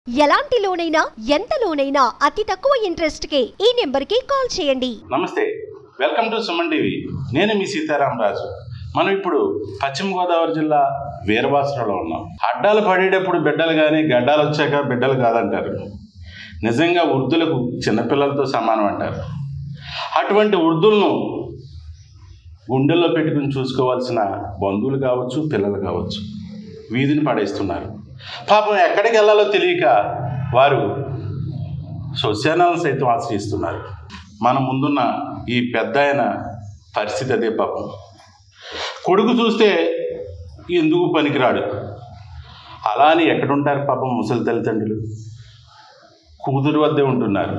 ఎలాంటి లోనైనా ఎంత లోనైనా అతి తక్కువ ఇంట్రెస్ట్ కే ఈ నెంబర్ కి కాల్ చేయండి నమస్తే వెల్కమ్ టు సుమన్ టీవీ నేను మీ సీతారామరాజు మనం ఇప్పుడు పశ్చిమ గోదావరి జిల్లా వీరవాసనలో ఉన్నాం అడ్డాలు పడేటప్పుడు బిడ్డలు కానీ గడ్డాలు వచ్చాక బిడ్డలు కాదంటారు నిజంగా వృద్ధులకు చిన్నపిల్లలతో సమానం అంటారు అటువంటి వృద్ధులను గుండెల్లో పెట్టుకుని చూసుకోవాల్సిన బంధువులు కావచ్చు పిల్లలు కావచ్చు వీధిని పడేస్తున్నారు పాపం ఎక్కడికి వెళ్ళాలో తెలియక వారు శ్మశానాలను సైతం ఆశ్రయిస్తున్నారు మన ముందున్న ఈ పెద్ద ఆయన పరిస్థితి అదే పాపం కొడుకు చూస్తే ఎందుకు పనికిరాడు అలా అని ఎక్కడుంటారు పాపం ముసలి తల్లిదండ్రులు కూతురు వద్దే ఉంటున్నారు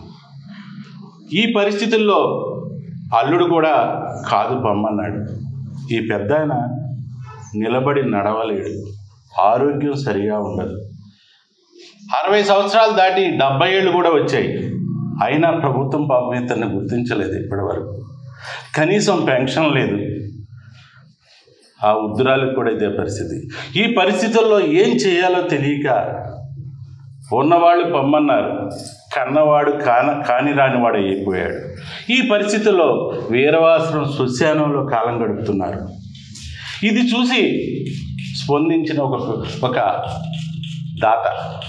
ఈ పరిస్థితుల్లో అల్లుడు కూడా కాదు బొమ్మన్నాడు ఈ పెద్ద ఆయన నిలబడి నడవలేడు ఆరోగ్యం సరిగా ఉండదు అరవై సంవత్సరాలు దాటి డెబ్బై ఏళ్ళు కూడా వచ్చాయి అయినా ప్రభుత్వం పాపం ఇతన్ని గుర్తించలేదు ఇప్పటి వరకు కనీసం పెన్షన్ లేదు ఆ ఉద్దురాలకు కూడా ఇదే పరిస్థితి ఈ పరిస్థితుల్లో ఏం చేయాలో తెలియక ఉన్నవాళ్ళు పొమ్మన్నారు కన్నవాడు కాన కాని రానివాడు అయిపోయాడు ఈ పరిస్థితుల్లో వీరవాసనం శ్మశానంలో కాలం గడుపుతున్నారు ఇది చూసి స్పందించిన ఒక ఒక దాత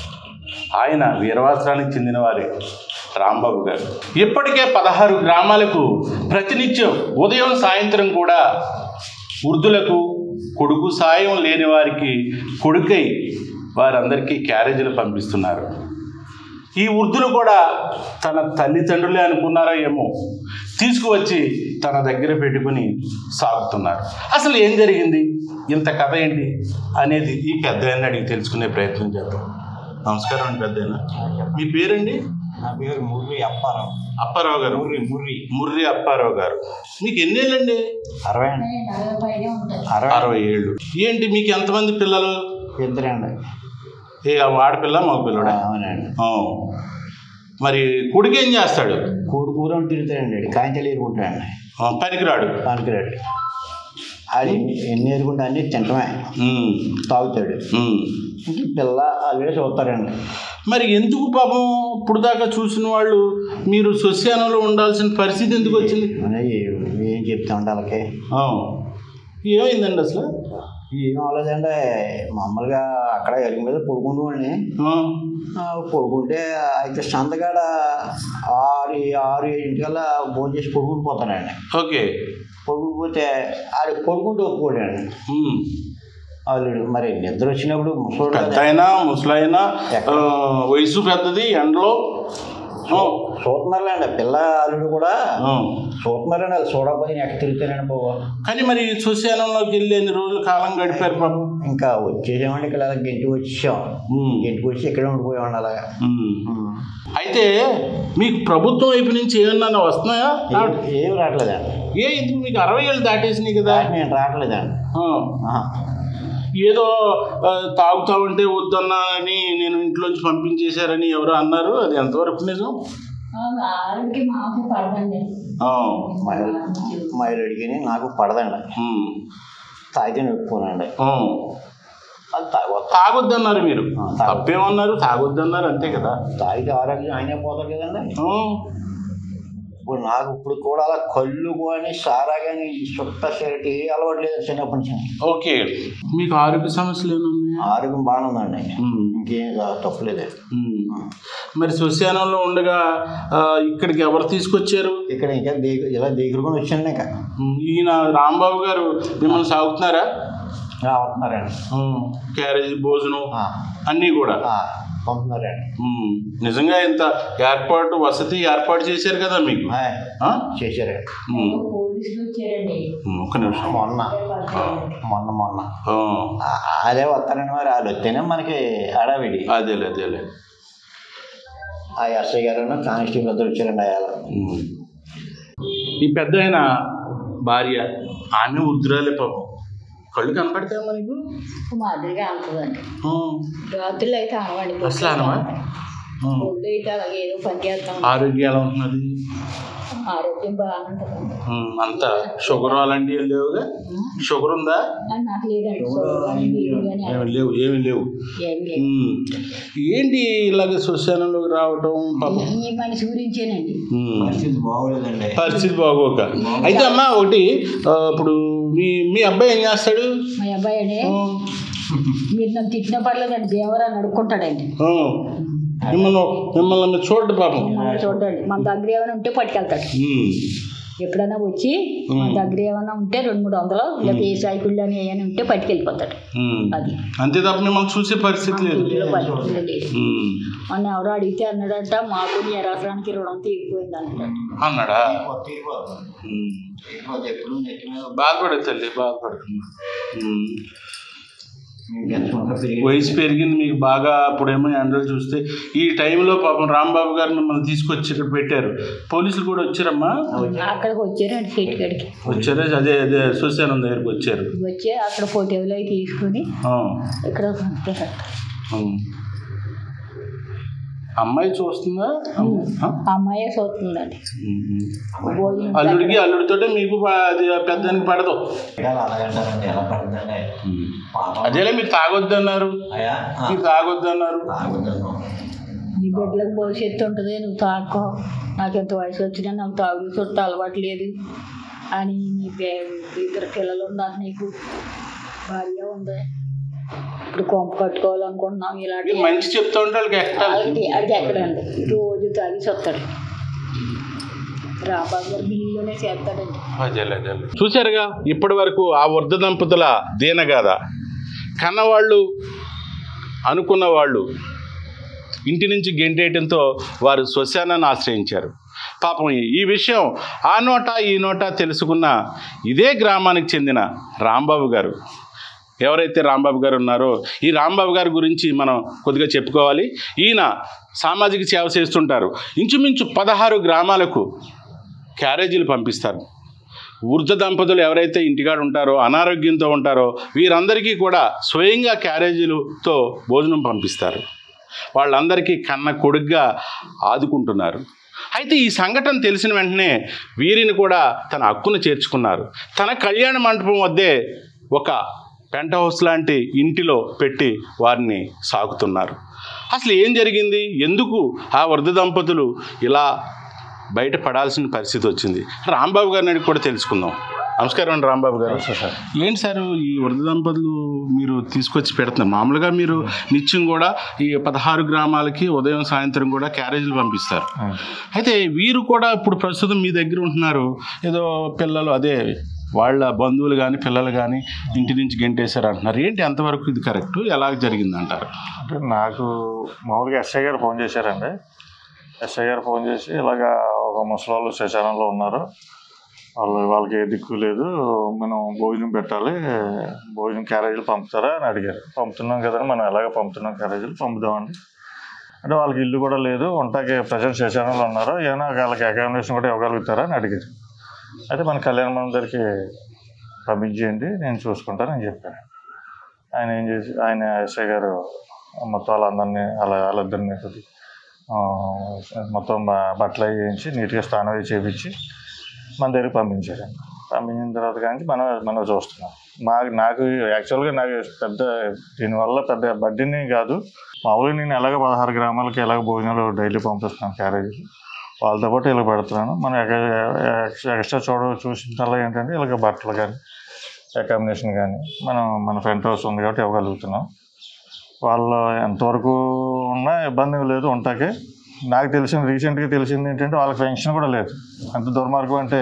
ఆయన వీరవాసరానికి చెందిన వారే రాంబాబు గారు ఇప్పటికే పదహారు గ్రామాలకు ప్రతినిత్యం ఉదయం సాయంత్రం కూడా వృద్ధులకు కొడుకు సాయం లేని వారికి కొడుకై వారందరికీ క్యారేజీలు పంపిస్తున్నారు ఈ వృద్ధులు కూడా తన తల్లిదండ్రులే అనుకున్నారో ఏమో తీసుకువచ్చి తన దగ్గర పెట్టుకుని సాగుతున్నారు అసలు ఏం జరిగింది ఇంత కథ ఏంటి అనేది ఈ పెద్ద అడిగి తెలుసుకునే ప్రయత్నం చేద్దాం నమస్కారం అండి పెద్ద మీ పేరండి నా పేరు ముర్రి అప్పారావు అప్పారావు గారు ముర్రి ముర్రి ముర్రి అప్పారావు గారు మీకు ఎన్నేళ్ళండి అరవై అండి అరవై అరవై ఏళ్ళు ఏంటి మీకు ఎంతమంది పిల్లలు ఇద్దరండి ఏ ఆడపిల్ల మగపిల్లడా అవునండి ఆ. మరి కొడుకు ఏం చేస్తాడు కూడు కూర తిరుగుతాడండి కాంచెలు ఏరుకుంటాడండి ఆ, పనికిరాడు పనికిరాడు అది ఎన్ని ఏరుకుంటే అన్ని తింటమే ఉమ్, తాగుతాడు ఉమ్. ఇంక పిల్ల అల్లుడే చూస్తారండి మరి ఎందుకు పాపం ఇప్పుడు దాకా చూసిన వాళ్ళు మీరు శ్మశానంలో ఉండాల్సిన పరిస్థితి ఎందుకు వచ్చింది అదే ఏం చెప్తామండి వాళ్ళకి ఆ. ఏమైందండి అసలు ఏం అవ్వలేదండి మామూలుగా అక్కడ ఎరుగు మీద పడుకుంటూ ఆ, పడుకుంటే అయితే సంతకాడ ఆరు ఆరు ఏడింటికల్లా భోజనం చేసి పడుకుంటూ పోతానండి ఓకే పడుకుంటూ ఆడు పడుకుంటూ ఒప్పుకోడండి ఉమ్. అల్లుడు మరి నిద్ర వచ్చినప్పుడు ముసలోడు పెద్ద కదా అయినా ముసలైనా ఆ, వయసు పెద్దది ఎండలో ఆ, చూస్తున్నారులేండి పిల్ల అల్లుడు కూడా ఆ. చూస్తున్నారండి అది చూడకపోతే ఎక్కడ తిరుగుతానండి బాబు కానీ మరి శ్మశానంలోకి వెళ్ళి ఎన్ని రోజులు కాలం గడిపారు పాపం ఇంకా వచ్చేసామండి ఇక్కడ అలా గెంటి వచ్చేసాం ఉమ్. గెంటికి వచ్చి ఇక్కడే ఉండిపోయామండి అలాగా ఉమ్. అయితే మీకు ప్రభుత్వం వైపు నుంచి ఏమన్నా వస్తున్నాయా ఏం- ఏం రావట్లేదండి ఏ ఇది మీకు అరవై ఏళ్ళు దాటేసినాయి కదా నేను రావట్లేదండి ఆ. ఆహా. ఏదో ఆ, తాగుతా ఉంటే వద్దన్నానని నేను ఇంట్లోంచి పంపించేశారని ఎవరో అన్నారు అది ఎంతవరకు నిజం ఆరోగ్యం మాకు పడదండి ఆ. మైలుడికి నాకు పడదండి ఉమ్. తాగితే నొప్పుకోనండి ఆ. అది తాగొద్దు తాగొద్దన్నారు మీరు ఆ, తాగొద్దు. తప్పేమన్నారు తాగొద్దన్నారు అంతే కదా తాగితే ఆరోగ్యం ఆయనే పోతారు కదండి ఆ. ఇప్పుడు నాకు ఇప్పుడు కూడా అలా కళ్ళు కానీ సారా కానీ ఈ చుట్ట షర్ట్ ఏ అలవాటు లేదు చిన్నప్పటి నుంచి ఓకే మీకు ఆరోగ్య సమస్యలు ఏమన్నాయా ఆరోగ్యం బాగానే ఉందండి ఉమ్. ఇంకేం కా- తప్పులేదు ఉమ్. మరి శ్మశానంలో ఉండగా ఆ, ఇక్కడికి ఎవరు తీసుకొచ్చారు ఇక్కడ ఇంకా దిగు ఇలా దిగురుకొని వచ్చాను ఇంకా ఉమ్, ఈయన రాంబాబు గారు మిమ్మల్ని సాగుతున్నారా వస్తున్నారండి ఉమ్, క్యారేజీ భోజనం ఆ, అన్నీ కూడా ఆ, పంపుతున్నారండి ఉమ్, నిజంగా ఇంత ఏర్పాటు వసతి ఏర్పాటు చేశారు కదా మీకు ఆ, ఆ? చేశారండి ఉమ్, పోలీసులు వచ్చారండి ఉమ్, ఒక్క నిమిషం మొన్న మొన్న మొన్న ఆ, ఆ, అదే వస్తారండి మరి వాళ్ళు వస్తేనే మనకి హడావిడి అదేలే అదేలే ఆ ఎస్ఐ గారు కానిస్టేబుల్ ఇద్దరు వచ్చారండి అయ్యాల ఉమ్. ఈ పెద్ద ఆయన భార్య ఆమె ఉద్రాలే పాపం కళ్ళు కనపడతాయా మనకు మాదిరిగా అనుకోదండి ఆ, రాత్రులు అయితే అనవండి అసలు అనవా? ఆ. పొద్దు అయితే అలాగే ఏదో పని చేస్తాం ఆరోగ్యం ఎలా ఉంటున్నది ఆరోగ్యం బాగానే ఉంటుందండి ఉమ్, అంతా షుగర్ అలాంటివి ఏం లేవుగా షుగర్ ఉందా ఆ, నాకు లేదండి షుగర్ కానీ బీపీ కానీ ఏమి లేవు ఏమి లేవు ఏం లేదు ఉమ్. ఏంటి ఇలాగ శ్మశానంలోకి రావటం పాపం ఈ మనిషి గురించేనండి ఉమ్. పరిస్థితి బాగోలేదండి పరిస్థితి బాగోక అయితే అమ్మా ఒకటి ఆ, ఇప్పుడు మీ మీ అబ్బాయి ఏం చేస్తాడు మా అబ్బాయి అండి మీరు నన్ను తిట్టిన పర్లేదండి దేవరాన్ని అడుక్కుంటాడండి ఆ, మిమ్మల్ని మిమ్మల్ని చూడండి పాపం మమ్మల్ని చూడండి మన దగ్గర ఏమైనా ఉంటే పట్టుకెళ్తాడు ఉమ్. ఎప్పుడైనా వచ్చి మన దగ్గర ఏమైనా ఉంటే రెండు మూడు వందలు లేకపోతే ఏ సైకిళ్ళు అని ఏమైనా ఉంటే పట్టుకెళ్ళిపోతాడు ఉమ్. అది అంతే తప్ప మిమ్మల్ని చూసే పరిస్థితి లేదు ఇంట్లో పరిస్థితులు లేదు ఉమ్. మొన్న ఎవరో అడిగితే అన్నాడంట మాకు నీ రాష్ట్రానికి రుణం తీరిపోయింది అన్నాడు అన్నాడా తీరిపోతుంది ఉమ్. తీరిపోతే ఎప్పుడు నెత్తి మీద బాధపడదు తల్లి బాధపడుతున్నా ఉమ్. మేము పెంచుకుంటా పెరిగి వయసు పెరిగింది మీకు బాగా అప్పుడేమో ఎండలు చూస్తే ఈ టైంలో పాపం రాంబాబు గారు మిమ్మల్ని తీసుకొచ్చి ఇక్కడ పెట్టారు పోలీసులు కూడా వచ్చారమ్మా అక్కడికి వచ్చారండి చెట్టు కాడికి వచ్చారా అదే అదే శ్మశానం దగ్గరికి వచ్చారు వచ్చి అక్కడ ఫోటోలు అవి తీసుకుని ఆ. ఇక్కడ పంపారంట ఉమ్. అమ్మాయి చూస్తుందా ఆ? అమ్మాయే చూస్తుందండి ఉమ్. భోజనం అల్లుడికి అల్లుడితోటే మీకు ప- అది పెద్దానికి పడదు అలాగంటారండి ఎలా పడుతుందండి పాపం అదేలే మీరు తాగొద్దన్నారు అయ్యా ఆ, మీరు తాగొద్దన్నారు తాగుతున్నాను. నీ బిడ్డలకు భవిష్యత్తు ఉంటుంది నువ్వు తాకో నాకు ఎంత వయసు వచ్చినా నాకు తాగుడు చుట్టూ అలవాటు లేదు అని నీ పే- ఇద్దరు పిల్లలు ఉన్నారు నీకు భార్య ఉంది ఇప్పుడు కొంప కట్టుకోవాలనుకుంటున్నాం ఇలాంటి మీరు మంచి చెప్తా ఉంటే వాళ్ళకి ఎక్కాలి అది అది ఎక్కడండి రోజు తాగి చెప్తాడు రాబాబు గారు బిల్లులోనే చేస్తాడండి అదేలే అదేలే చూశారుగా ఇప్పటి వరకు ఆ వృద్ధ దంపతుల దీనగాథ కన్నవాళ్ళు అనుకున్న వాళ్ళు ఇంటి నుంచి గెంటేయటంతో వారు శ్మశానాన్ని ఆశ్రయించారు పాపం ఈ- ఈ విషయం ఆ నోట ఈ నోట తెలుసుకున్న ఇదే గ్రామానికి చెందిన రాంబాబు గారు ఎవరైతే రాంబాబు గారు ఉన్నారో ఈ రాంబాబు గారి గురించి మనం కొద్దిగా చెప్పుకోవాలి ఈయన సామాజిక సేవ చేస్తుంటారు ఇంచుమించు పదహారు గ్రామాలకు క్యారేజీలు పంపిస్తారు వృద్ధ దంపతులు ఎవరైతే ఇంటికాడ ఉంటారో అనారోగ్యంతో ఉంటారో వీరందరికీ కూడా స్వయంగా క్యారేజీలతో భోజనం పంపిస్తారు వాళ్ళందరికీ కన్న కొడుగ్గా ఆదుకుంటున్నారు అయితే ఈ సంఘటన తెలిసిన వెంటనే వీరిని కూడా తన హక్కును చేర్చుకున్నారు తన కళ్యాణ మండపం వద్దే ఒక పెంట్ హౌస్ లాంటి ఇంటిలో పెట్టి వారిని సాకుతున్నారు అసలు ఏం జరిగింది ఎందుకు ఆ వృద్ధ దంపతులు ఇలా బయట పడాల్సిన పరిస్థితి వచ్చింది రాంబాబు గారిని అడిగి కూడా తెలుసుకుందాం నమస్కారం అండి రాంబాబు గారు సార్ ఏంటి సార్ ఈ వృద్ధ దంపతులు మీరు తీసుకొచ్చి పెడుతున్నారు మామూలుగా మీరు నిత్యం కూడా ఈ పదహారు గ్రామాలకి ఉదయం సాయంత్రం కూడా క్యారేజీలు పంపిస్తారు అయితే వీరు కూడా ఇప్పుడు ప్రస్తుతం మీ దగ్గర ఉంటున్నారు ఏదో పిల్లలు అదే వాళ్ళ బంధువులు కానీ పిల్లలు కానీ ఇంటి నుంచి గెంటేశారు అంటున్నారు ఏంటి ఎంతవరకు ఇది కరెక్ట్ ఎలా జరిగింది అంటారు అంటే నాకు మామూలుగా ఎస్ఐ గారు ఫోన్ చేశారండి ఎస్ఐ గారు ఫోన్ చేసి ఇలాగా ఒక ముసలాళ్ళు శ్మశానంలో ఉన్నారు వాళ్ళు వాళ్ళకి ఏ దిక్కు లేదు మనం భోజనం పెట్టాలి భోజనం క్యారేజీలు పంపుతారా అని అడిగారు పంపుతున్నాం కదా మనం ఎలాగ పంపుతున్నాం క్యారేజీలు పంపుదామండి అంటే వాళ్ళకి ఇల్లు కూడా లేదు ఉంటాకి ప్రజెంట్ శ్మశానంలో ఉన్నారు ఏమైనా వాళ్ళకి అకామిడేషన్ కూడా ఇవ్వగలుగుతారా అని అడిగారు అయితే మన కళ్యాణ మందిరికి పంపించేయండి నేను చూసుకుంటానని చెప్పాను ఆయన ఏం చేసి ఆయన ఎస్ఐ గారు మొత్తం వాళ్ళందరినీ అలా వాళ్ళిద్దరిని కొద్ది- ఆ, మొత్తం బ- బట్టలు అవి వేయించి నీట్గా స్నానం అవి చేపించి మన దగ్గరికి పంపించారు పంపించిన తర్వాత కానీ మనం మనం చూస్తున్నాం మా నాకు యాక్చువల్గా నాకు పెద్ద దీనివల్ల పెద్ద బడ్డీని కాదు మామూలుగా నేను ఎలాగ పదహారు గ్రామాలకి ఎలాగ భోజనాలు డైలీ పంపిస్తున్నాను క్యారేజీలు వాళ్ళతో పాటు ఇలా పెడుతున్నాను మనం ఎక్స్ట్రా ఎక్స్ట్రా చూడ చూసిన ఏంటంటే ఇలాగ బట్టలు కానీ అకామిడేషన్ కానీ మనం మన ఫ్రంట్ హౌస్ ఉంది కాబట్టి ఇవ్వగలుగుతున్నాం వాళ్ళు ఎంతవరకు ఉన్నా ఇబ్బంది ఏం లేదు ఉంటాకే నాకు తెలిసిన రీసెంట్గా తెలిసింది ఏంటంటే వాళ్ళకి పెన్షన్ కూడా లేదు అంత దుర్మార్గం అంటే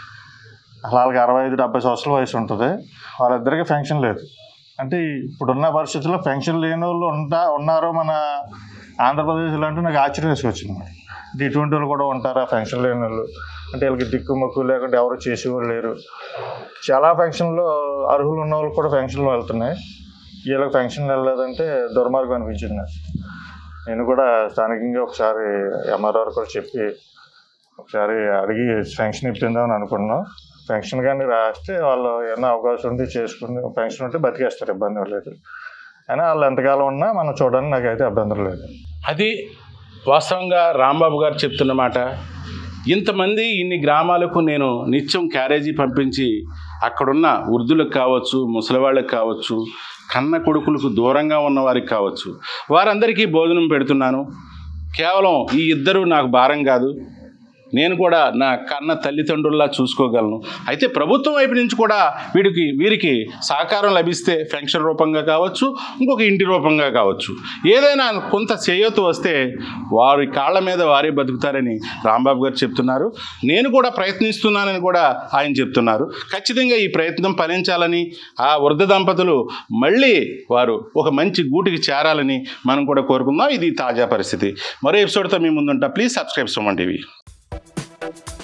అసలు వాళ్ళకి అరవై ఐదు డెబ్బై సంవత్సరాల వయసు ఉంటుంది వాళ్ళిద్దరికి పెన్షన్ లేదు అంటే ఇప్పుడున్న పరిస్థితుల్లో పెన్షన్ లేని వాళ్ళు ఉంటా ఉన్నారో మన ఆంధ్రప్రదేశ్లో అంటే నాకు ఆశ్చర్యం వేసుకొచ్చింది మరి అంటే ఇటువంటి వాళ్ళు కూడా ఉంటారా పెన్షన్ లేని వాళ్ళు అంటే వీళ్ళకి దిక్కు మొక్కు లేకుండా ఎవరు చేసేవాళ్ళు లేరు చాలా ఫంక్షన్లో అర్హులు ఉన్న వాళ్ళు కూడా ఫంక్షన్లు వెళ్తున్నాయి వీళ్ళకి ఫంక్షన్ వెళ్ళలేదంటే దుర్మార్గం అనిపించింది నాకు నేను కూడా స్థానికంగా ఒకసారి ఎంఆర్ఆర్ కూడా చెప్పి ఒకసారి అడిగి ఫంక్షన్ ఇప్పిందామని అనుకున్నాం ఫంక్షన్ కానీ రాస్తే వాళ్ళు ఏమైనా అవకాశం ఉంటే చేసుకుని ఫంక్షన్ ఉంటే బతికేస్తారు ఇబ్బంది లేదు అయినా వాళ్ళు ఎంతకాలం ఉన్నా మనం చూడడానికి నాకైతే అభ్యంతరం లేదు అది వాస్తవంగా రాంబాబు గారు చెప్తున్న మాట ఇంతమంది ఇన్ని గ్రామాలకు నేను నిత్యం క్యారేజీ పంపించి అక్కడున్న వృద్ధులకు కావచ్చు ముసలివాళ్ళకి కావచ్చు కన్న కొడుకులకు దూరంగా ఉన్న వారికి కావచ్చు వారందరికీ భోజనం పెడుతున్నాను కేవలం ఈ ఇద్దరు నాకు భారం కాదు నేను కూడా నా కన్న తల్లిదండ్రుల్లా చూసుకోగలను అయితే ప్రభుత్వం వైపు నుంచి కూడా వీడికి వీరికి సహకారం లభిస్తే పెన్షన్ రూపంగా కావచ్చు ఇంకొక ఇంటి రూపంగా కావచ్చు ఏదైనా కొంత చేయూత వస్తే వారి కాళ్ళ మీద వారే బతుకుతారని రాంబాబు గారు చెప్తున్నారు నేను కూడా ప్రయత్నిస్తున్నానని కూడా ఆయన చెప్తున్నారు ఖచ్చితంగా ఈ ప్రయత్నం ఫలించాలని ఆ వృద్ధ దంపతులు మళ్ళీ వారు ఒక మంచి గూటికి చేరాలని మనం కూడా కోరుకుందాం ఇది తాజా పరిస్థితి మరో ఎపిసోడ్తో మీ ముందుంటా ప్లీజ్ సబ్స్క్రైబ్ సుమన్ టీవీ